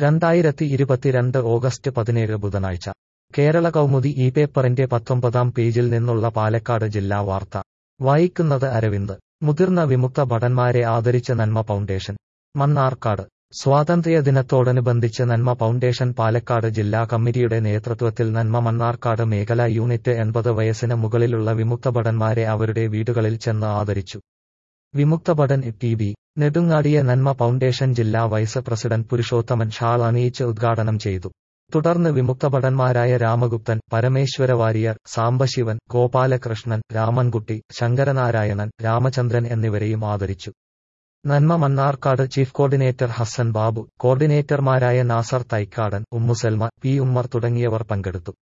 രണ്ടായിരത്തി ഇരുപത്തിരണ്ട് ഓഗസ്റ്റ് പതിനേഴ് ബുധനാഴ്ച കേരള കൗമുദി ഈ പേപ്പറിന്റെ പത്തൊമ്പതാം പേജിൽ നിന്നുള്ള പാലക്കാട് ജില്ലാ വാർത്ത വായിക്കുന്നത് അരവിന്ദ് മുതിർന്ന വിമുക്ത ഭടന്മാരെ ആദരിച്ച നന്മ ഫൗണ്ടേഷൻ മണ്ണാർക്കാട് സ്വാതന്ത്ര്യദിനത്തോടനുബന്ധിച്ച് നന്മ ഫൗണ്ടേഷൻ പാലക്കാട് ജില്ലാ കമ്മിറ്റിയുടെ നേതൃത്വത്തിൽ നന്മ മണ്ണാർക്കാട് മേഖലാ യൂണിറ്റ് എൺപത് വയസ്സിന് മുകളിലുള്ള വിമുക്ത ഭടന്മാരെ അവരുടെ വീടുകളിൽ ചെന്ന് ആദരിച്ചു വിമുക്ത ഭടൻ ടി ബി നെടുങ്ങാടിയ നന്മ ഫൗണ്ടേഷൻ ജില്ലാ വൈസ് പ്രസിഡന്റ് പുരുഷോത്തമൻ ഷാൾ അണിയിച്ച് ഉദ്ഘാടനം ചെയ്തു തുടർന്ന് വിമുക്തഭടന്മാരായ രാമഗുപ്തൻ പരമേശ്വര വാരിയർ സാംബശിവൻ ഗോപാലകൃഷ്ണൻ രാമൻകുട്ടി ശങ്കരനാരായണൻ രാമചന്ദ്രൻ എന്നിവരെയും ആദരിച്ചു നന്മ മണ്ണാർക്കാട് ചീഫ് കോർഡിനേറ്റർ ഹസ്സൻ ബാബു കോർഡിനേറ്റർമാരായ നാസർ തൈക്കാടൻ ഉമ്മുസൽമ പി ഉമ്മർ തുടങ്ങിയവർ പങ്കെടുത്തു